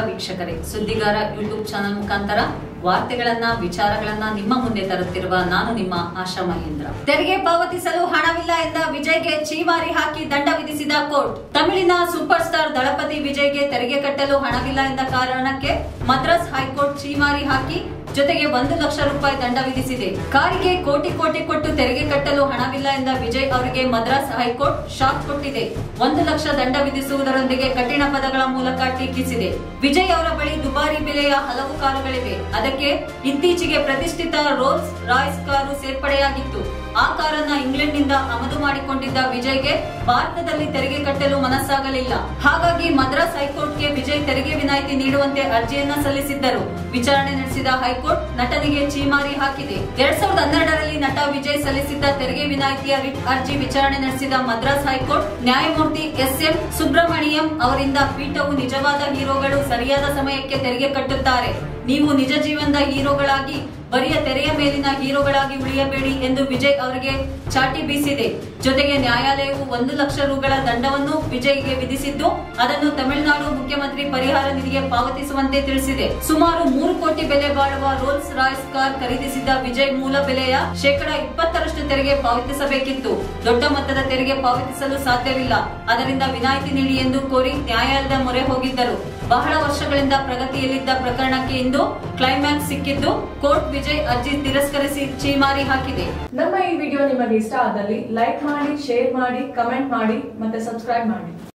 ವೀಕ್ಷಕರೇ ಸುದ್ದಿಗಾರ YouTube channel ಮುಖಾಂತರ ವಾರ್ತೆಗಳನ್ನ ವಿಚಾರಗಳನ್ನ ನಿಮ್ಮ ಮುಂದೆ ತರುತ್ತಿರುವ ನಾನು ನಿಮ್ಮ ಆಶಾ ಮಹೇಂದ್ರ ತೆರಿಗೆ ಪಾವತಿಸಲು ಹಣವಿಲ್ಲ ಎಂದ ವಿಜಯ್ಗೆ ಚೀಮಾರಿ ಹಾಕಿ ದಂಡ ವಿಧಿಸಿದ ಕೋರ್ಟ್ ತಮಿಳಿನ ಸೂಪರ್ ಸ್ಟಾರ್ ದಳಪತಿ ವಿಜಯ್ಗೆ ತೆರಿಗೆ ಕಟ್ಟಲು ಹಣವಿಲ್ಲ ಎಂದ ಕಾರಣಕ್ಕೆ ಮದ್ರಾಸ್ ಹೈಕೋರ್ಟ್ ಚೀಮಾರಿ ಹಾಕಿ ಜೊತೆಗೆ ಒಂದು ಲಕ್ಷ ರೂಪಾಯಿ ದಂಡ ವಿಧಿಸಿದೆ ಕಾರಿಗೆ ಕೋಟಿ ಕೋಟಿ ಕೊಟ್ಟು ತೆರಿಗೆ ಕಟ್ಟಲು ಹಣವಿಲ್ಲ ಎಂದ ವಿಜಯ್ ಅವರಿಗೆ ಮದ್ರಾಸ್ ಹೈಕೋರ್ಟ್ ಶಾಕ್ ಕೊಟ್ಟಿದೆ ಒಂದು ಲಕ್ಷ ದಂಡ ವಿಧಿಸುವುದರೊಂದಿಗೆ ಕಠಿಣ ಪದಗಳ ಮೂಲಕ ಟೀಕಿಸಿದೆ ವಿಜಯ್ ಅವರ ಬಳಿ ದುಬಾರಿ ಬೆಲೆಯ ಹಲವು ಕಾರುಗಳಿವೆ ಅದಕ್ಕೆ ಇತ್ತೀಚೆಗೆ ಪ್ರತಿಷ್ಠಿತ ರೋಲ್ಸ್ ರಾಯ್ಸ್ ಕಾರು ಸೇರ್ಪಡೆಯಾಗಿತ್ತು ಆ ಕಾರನ್ನ ಇಂಗ್ಲೆಂಡ್ನಿಂದ ಆಮದು ಮಾಡಿಕೊಂಡಿದ್ದ ವಿಜಯ್ಗೆ ಭಾರತದಲ್ಲಿ ತೆರಿಗೆ ಕಟ್ಟಲು ಮನಸ್ಸಾಗಲಿಲ್ಲ ಹಾಗಾಗಿ ಮದ್ರಾಸ್ ಹೈಕೋರ್ಟ್ಗೆ ವಿಜಯ್ ತೆರಿಗೆ ವಿನಾಯಿತಿ ನೀಡುವಂತೆ ಅರ್ಜಿಯನ್ನ ಸಲ್ಲಿಸಿದ್ದರು ವಿಚಾರಣೆ ನಡೆಸಿದ ಹೈಕೋರ್ಟ್ ನಟನಿಗೆ ಚೀಮಾರಿ ಹಾಕಿದೆ ಎರಡ್ ಸಾವಿರದ ಹನ್ನೆರಡರಲ್ಲಿ ನಟ ವಿಜಯ್ ಸಲ್ಲಿಸಿದ್ದ ತೆರಿಗೆ ವಿನಾಯಿತಿಯ ರಿಟ್ ಅರ್ಜಿ ವಿಚಾರಣೆ ನಡೆಸಿದ ಮದ್ರಾಸ್ ಹೈಕೋರ್ಟ್ ನ್ಯಾಯಮೂರ್ತಿ ಎಸ್ ಎಂ ಸುಬ್ರಹ್ಮಣಿಯಂ ಅವರಿಂದ ಪೀಠವು ನಿಜವಾದ ಹೀರೋಗಳು ಸರಿಯಾದ ಸಮಯಕ್ಕೆ ತೆರಿಗೆ ಕಟ್ಟುತ್ತಾರೆ ನೀವು ನಿಜ ಜೀವನದ ಹೀರೋಗಳಾಗಿ ಬರಿಯ ತೆರೆಯ ಮೇಲಿನ ಹೀರೋಗಳಾಗಿ ಉಳಿಯಬೇಡಿ ಎಂದು ವಿಜಯ್ ಅವರಿಗೆ ಚಾಟಿ ಬೀಸಿದೆ ಜೊತೆಗೆ ನ್ಯಾಯಾಲಯವು ಒಂದು ಲಕ್ಷ ರುಗಳ ದಂಡವನ್ನು ವಿಜಯ್ಗೆ ವಿಧಿಸಿದ್ದು ಅದನ್ನು ತಮಿಳುನಾಡು ಮುಖ್ಯಮಂತ್ರಿ ಪರಿಹಾರ ನಿಧಿಗೆ ಪಾವತಿಸುವಂತೆ ತಿಳಿಸಿದೆ ಸುಮಾರು ಮೂರು ಕೋಟಿ ಬೆಲೆ ಬಾಳುವ ರೋಲ್ಸ್ ರಾಯ್ಸ್ ಕಾರ್ ಖರೀದಿಸಿದ್ದ ವಿಜಯ್ ಮೂಲ ಬೆಲೆಯ ಶೇಕಡ ಇಪ್ಪತ್ತರಷ್ಟು ತೆರಿಗೆ ಪಾವತಿಸಬೇಕಿತ್ತು ದೊಡ್ಡ ಮೊತ್ತದ ತೆರಿಗೆ ಪಾವತಿಸಲು ಸಾಧ್ಯವಿಲ್ಲ ಅದರಿಂದ ವಿನಾಯಿತಿ ನೀಡಿ ಎಂದು ಕೋರಿ ನ್ಯಾಯಾಲಯದ ಮೊರೆ ಹೋಗಿದ್ದರು ಬಹಳ ವರ್ಷಗಳಿಂದ ಪ್ರಗತಿಯಲ್ಲಿದ್ದ ಪ್ರಕರಣಕ್ಕೆ ಇಂದು ಕ್ಲೈಮ್ಯಾಕ್ಸ್ ಸಿಕ್ಕಿದ್ದು ಕೋರ್ಟ್ ವಿಜಯ್ ಅರ್ಜಿ ತಿರಸ್ಕರಿಸಿ ಚೀಮಾರಿ ಹಾಕಿದೆ ನಮ್ಮ ಈ ವಿಡಿಯೋ ನಿಮಗೆ ಇಷ್ಟ ಆದಲ್ಲಿ ಲೈಕ್ ಮಾಡಿ ಶೇರ್ ಮಾಡಿ ಕಮೆಂಟ್ ಮಾಡಿ ಮತ್ತೆ ಸಬ್ಸ್ಕ್ರೈಬ್ ಮಾಡಿ